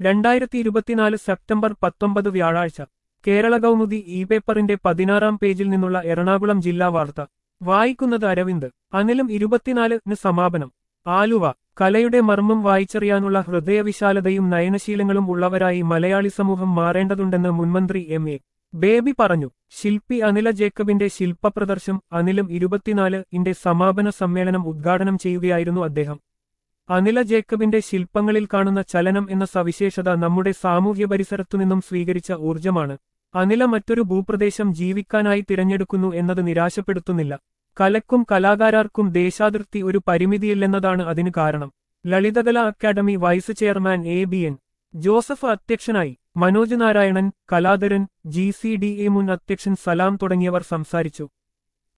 രണ്ടായിരത്തി ഇരുപത്തിനാല് സെപ്റ്റംബർ പത്തൊമ്പത് വ്യാഴാഴ്ച കേരള കൗമുദി ഇ പേപ്പറിന്റെ പതിനാറാം പേജിൽ നിന്നുള്ള എറണാകുളം ജില്ലാ വാർത്ത വായിക്കുന്നത് അരവിന്ദ് അനിലും ഇരുപത്തിനാലിന് സമാപനം ആലുവ കലയുടെ മർമ്മം വായിച്ചറിയാനുള്ള ഹൃദയവിശാലതയും നയനശീലങ്ങളും ഉള്ളവരായി മലയാളി സമൂഹം മാറേണ്ടതുണ്ടെന്ന് മുൻമന്ത്രി എം എ ബേബി പറഞ്ഞു ശില്പി അനില ജേക്കബിന്റെ ശില്പപ്രദർശം അനിലും ഇരുപത്തിനാല് ഇന്റെ സമാപന സമ്മേളനം ഉദ്ഘാടനം ചെയ്യുകയായിരുന്നു അദ്ദേഹം അനില ജേക്കബിന്റെ ശില്പങ്ങളിൽ കാണുന്ന ചലനം എന്ന സവിശേഷത നമ്മുടെ സാമൂഹ്യ പരിസരത്തുനിന്നും സ്വീകരിച്ച ഊർജമാണ് അനില മറ്റൊരു ഭൂപ്രദേശം ജീവിക്കാനായി തിരഞ്ഞെടുക്കുന്നു എന്നത് നിരാശപ്പെടുത്തുന്നില്ല കലക്കും കലാകാരർക്കും ദേശാതിർത്തി ഒരു പരിമിതിയില്ലെന്നതാണ് അതിന് കാരണം Lalithakala academy vice chairman A B N Joseph അധ്യക്ഷനായി Manoj Narayanan Kaladharan G C D A മുൻ അധ്യക്ഷൻ സലാം തുടങ്ങിയവർ സംസാരിച്ചു